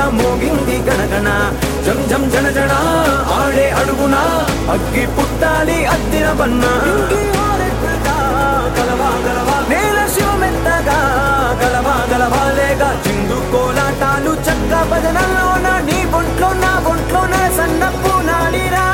మోగింది గణగణ జం జం జన జన ఆడే అడుగున అగ్గి పుట్టాలి అద్దిన బన్న గలవా గలవా నేల శివమెత్తగా గలవా గలవాలేగా చిందు కోలాటాలు చక్క భజనల్లోన నీ ఒంట్లో నా ఒంట్లోన సన్నప్పు నాడిరా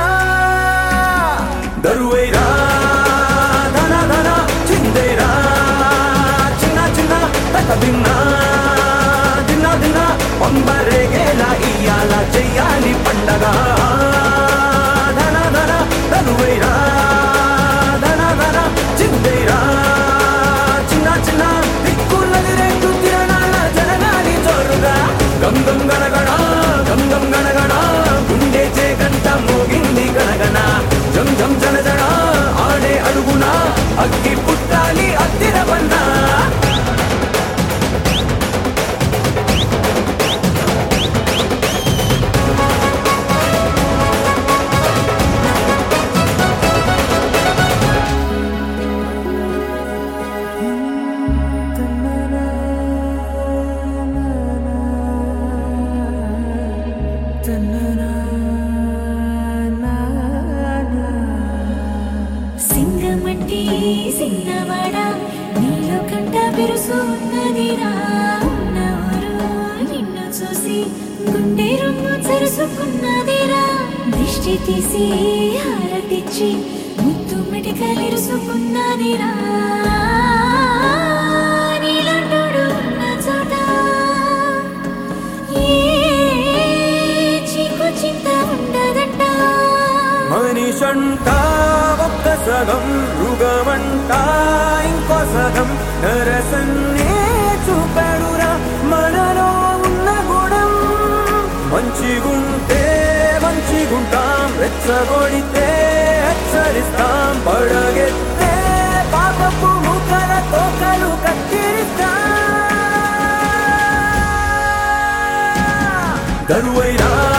దరువైరా ధన ధన చిందేరా చిన్న చిన్న తక దిన్న దిన్న దిన్న పంబరేగేలా ఇయ్యాల చెయ్యాలి పండగ ధన ధన దరువైరా ధన ధన చిందేరా చిన్న చిన్న దిక్కున్నది రేటు తిరణాల జరగాలి జోరుగా గం గం గణగణ గం గం గణగణ గుండె చే గంట మోగింది గణగణ జం జం జన జన ఆడే అడుగున అగ్గి పుట్టాలి అద్దిరవన్నా సింగమంటి సిన్నవాడ నీలో కంట బిరుసు ఉన్నదిరా ఉన్నవారు నిన్ను చూసి గుండె రొమ్ము చరుసుకున్నదిరా దిష్టి తీసి హారతిచ్చి ముద్దు మెటికలిరుసుకున్నదిరా నీలాంటోడు ఉన్న చోట ఏ చీకు చింత ఉండదంట మనిషంట ఒక్క సగం మృగమంట ఇంకో సగం నరసన్నే చూపాడురా మనలో ఉన్న గుణం మంచిగుంటే మంచిగుంటాం రెచ్చగొడితే హెచ్చరిస్తాం పడగెత్తే పాపపు ముఖల తోకలు కత్తిరిస్తాం దరువైరా